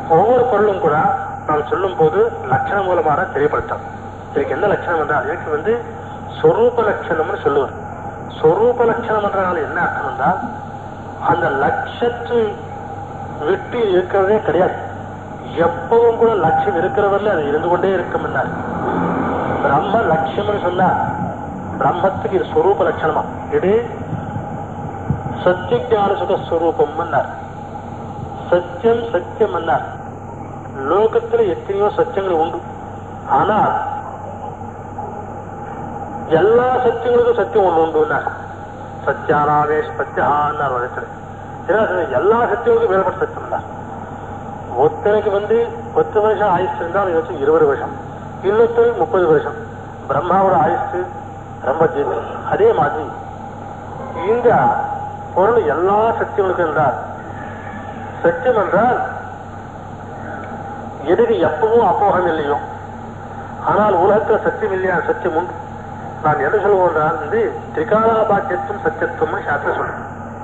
ஒவ்வொரு பொருளும் கூட நாம் சொல்லும் போது லட்சண மூலமாக தெரியப்படுத்தோம் இதுக்கு என்ன லட்சணம் என்றால் இதுக்கு வந்து சொரூப லட்சணம்னு சொல்லுவார் சொரூப லட்சணம் என்றால் என்ன அர்த்தம் என்றால் அந்த லட்சத்து விட்டு இருக்கிறதே கிடையாது எப்பவும் கூட லட்சியம் இருக்கிறவரில் அது இருந்து கொண்டே இருக்கும் என்றார் பிரம்ம லட்சியம்னு சொன்னா பிரம்மத்துக்கு இது சொரூப லட்சணமா இது சத்தியஜான சுக ஸ்வரூபம் என்னார் சத்தியம் சத்தியம் என்னார் லோகத்துல எத்தனையோ சத்தியங்கள் உண்டு ஆனால் எல்லா சத்தியங்களுக்கும் சத்தியம் ஒண்ணு உண்டு சத்தியானாவேஷ் சத்தியான்னார் வழக்கில் எல்லா சத்தியங்களுக்கும் வேறுபட்ட சத்தியம் தான் ஒருத்தனுக்கு வந்து பத்து வருஷம் ஆயுசு இருந்தால் அவனுக்கு வச்சு இருபது வருஷம் இன்னொருத்தனுக்கு முப்பது வருஷம் பிரம்மாவோட ஆயுசு ரொம்ப ஜீவி அதே மாதிரி இந்த பொருள் எல்லா சத்தியங்களுக்கும் என்றால் சத்தியம் என்றால் எதுக்கு எப்பவும் அப்போகம் இல்லையோ ஆனால் உலகத்துல சத்தியம் இல்லையா சத்தியம் உண்டு நான் என்ன சொல்லுவோம் என்றால் வந்து திரிகாலாபாக்கியத்துவம் சத்தியத்துவம்னு சாஸ்திரம் சொல்றேன்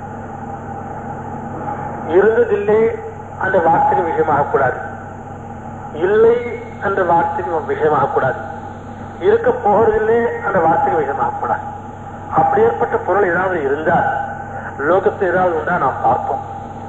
இருந்ததில்லை அந்த வார்த்தைக்கு விஷயமாகக்கூடாது இல்லை என்ற வார்த்தைக்கு விஷயமாகக்கூடாது இருக்க போகிறதில்லை அந்த வார்த்தைக்கு விஷயமாகக்கூடாது அப்படியேற்பட்ட பொருள் ஏதாவது இருந்தால் லோகத்தில் ஏதாவது உண்டா நாம் பார்ப்போம்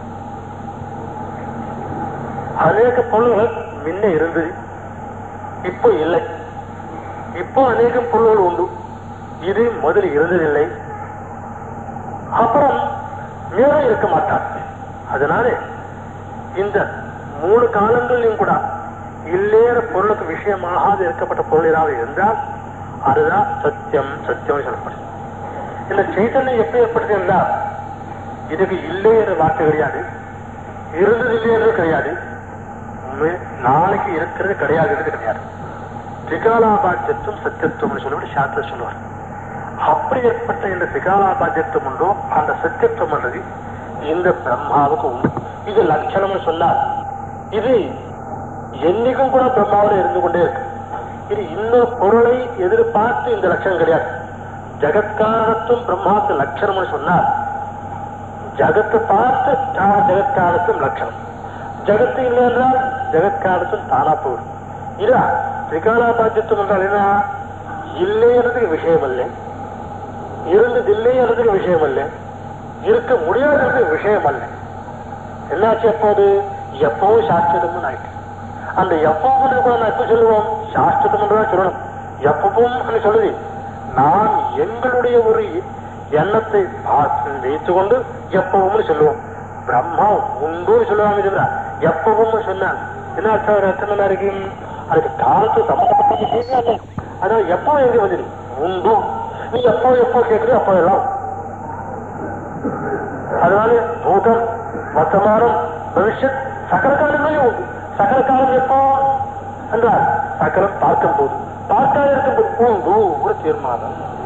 அநேக பொருள்கள் முன்ன இருந்தது இப்போ இல்லை இப்போ அநேக பொருள்கள் உண்டு இது முதல் இருந்ததில்லை அப்புறம் மேலும் இருக்க மாட்டார் அதனால இந்த மூணு காலங்களிலும் கூட இல்லேற பொருளுக்கு விஷயமாகாது இருக்கப்பட்ட பொருள் ஏதாவது இருந்தால் அதுதான் சத்தியம் சத்தியம் சொல்லப்படுது இந்த சைத்தன்யம் எப்படி ஏற்படுது என்றால் இதுக்கு இல்லை என்ற வார்த்தை கிடையாது இருந்தது இல்லை என்று கிடையாது உண்மை- நாளைக்கு இருக்கிறது கிடையாதுன்றது கிடையாது திரிகாலாபாத்தியத்துவம் சத்தியத்துவம் சொல்லிவிட்டு சாஸ்திரம் சொல்லுவார் அப்படி ஏற்பட்ட இந்த திரிகாலாபாத்தியத்துவம் உண்டோ அந்த சத்தியத்துவம் என்றது இந்த பிரம்மாவுக்கு உண்டு இது லட்சணம்னு சொன்னார் இது என்னைக்கும் கூட பிரம்மாவோட இருந்து கொண்டே இருக்கு இது இன்னொரு பொருளை எதிர்பார்த்து இந்த லட்சணம் கிடையாது ஜகத்காரணத்துவம் பிரம்மாவுக்கு லட்சணம்னு சொன்னார் ஜகத்தை பார்த்து தா- ஜகத்காரத்தும் லட்சணம் ஜகத்து இல்லை என்றால் ஜகத்காரத்தும் தானா போகும் இல்ல திரிகாலாபாத்தியத்துவம் என்றால் என்ன இல்லை என்றதுக்கு விஷயம் அல்ல இருந்தது இல்லை என்றதுக்கு விஷயம் அல்ல இருக்க முடியாததுக்கு விஷயம் அல்ல என்னாச்சு எப்போது எப்பவும் சாஸ்திரமும் ஆயிட்டு அந்த எப்பவும் கூட நான் எப்ப சொல்லுவோம் சாஸ்திரம் தான் சொல்லணும் எப்பவும் சொல்லுது நான் எங்களுடைய ஒரு எண்ணத்தை பார்த்து வைத்துக் கொண்டு எப்பவும் சொல்லுவோம் பிரம்மா உண்டு சொல்லுவாங்க தவிர எப்பவும் சொன்னான் என்ன அர்த்தம் அர்த்தம் என்ன இருக்கு அதுக்கு காலத்து சம்பந்தப்பட்ட விஷயமே அல்ல அதான் எப்போ எங்க வந்துடு உண்டு நீ எப்போ எப்போ கேட்குறியோ அப்போ எல்லாம் அதனால பூதம் வர்த்தமானம் பவிஷ்யத் சகல காலங்களையும் உண்டு சகல காலம் எப்போ என்றால் சகலம் பார்க்கும் போது பார்க்காத இருக்கும் போது உண்டு ஒரு தீர்மானம்